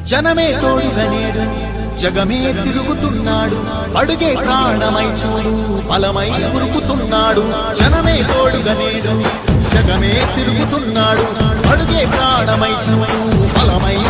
జనమే తోడుగనేడు జగమే తిరుగుతున్నాడు అడుగే ప్రాణమై చూడు బలమై ఉరుకుతున్నాడు జనమే తోడుగనేడు జగమే తిరుగుతున్నాడు అడుగే ప్రాణమై చూడు బలమై